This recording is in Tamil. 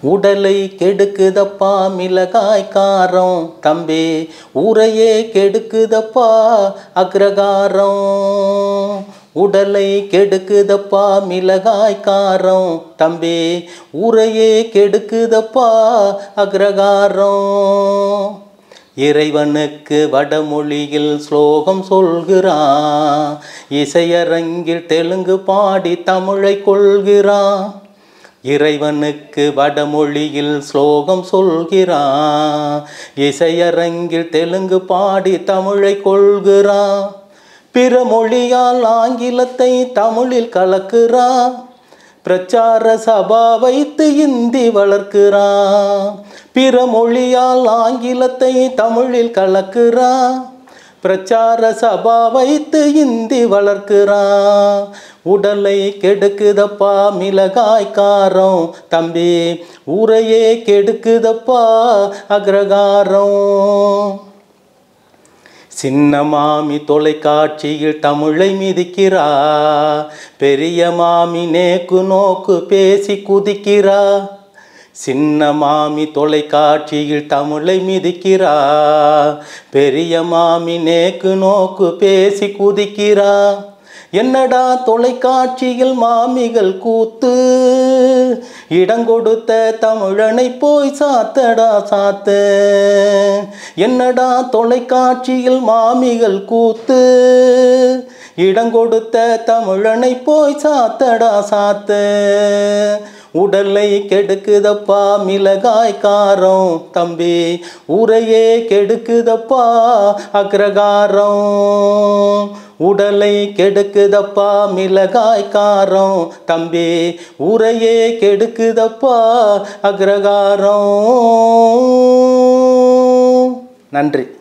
உடலை கெடுக்குதப்பா மிளகாய் காரம் தம்பி ஊரையே கெடுக்குதப்பா அக்ரகாரம் உடலை கெடுக்குதப்பா மிளகாய் காரம் தம்பி ஊரையே கெடுக்குதப்பா அக்ரகாரம் இறைவனுக்கு வடமொழியில் ஸ்லோகம் சொல்கிறான் இசையரங்கில் தெலுங்கு பாடி தமிழை கொள்கிறான் இறைவனுக்கு வடமொழியில் ஸ்லோகம் சொல்கிறான் இசையரங்கில் தெலுங்கு பாடி தமிழை கொள்கிறான் பிற மொழியால் ஆங்கிலத்தை தமிழில் கலக்குறான் பிரச்சார சபா வைத்து இந்தி வளர்க்கிறான் பிற மொழியால் ஆங்கிலத்தை தமிழில் கலக்குறான் பிரச்சார சபா வைத்து இந்தி வளர்க்கிறான் உடலை கெடுக்குதப்பா மிளகாய் காரம் தம்பி ஊரையே கெடுக்குதப்பா அக்ரகாரம் சின்ன மாமி தொலைக்காட்சியில் தமிழை மிதிக்கிறா பெரிய மாமி நேக்கு நோக்கு பேசி குதிக்கிறா சின்ன மாமி தொலைக்காட்சியில் தமிழை மிதிக்கிறா பெரிய மாமி நேக்கு நோக்கு பேசி குதிக்கிறா என்னடா தொலைக்காட்சியில் மாமிகள் கூத்து இடங்கொடுத்த தமிழனை போய் சாத்தடா சாத்து என்னடா தொலைக்காட்சியில் மாமிகள் கூத்து இடங்கொடுத்த தமிழனை போய் சாத்தடா சாத்து உடலை கெடுக்குதப்பா மிளகாய் காரம் தம்பி ஊரையே கெடுக்குதப்பா அக்ரகாரம் உடலை கெடுக்குதப்பா மிளகாய் காரம் தம்பி ஊரையே கெடுக்குதப்பா அக்ரகாரம் நன்றி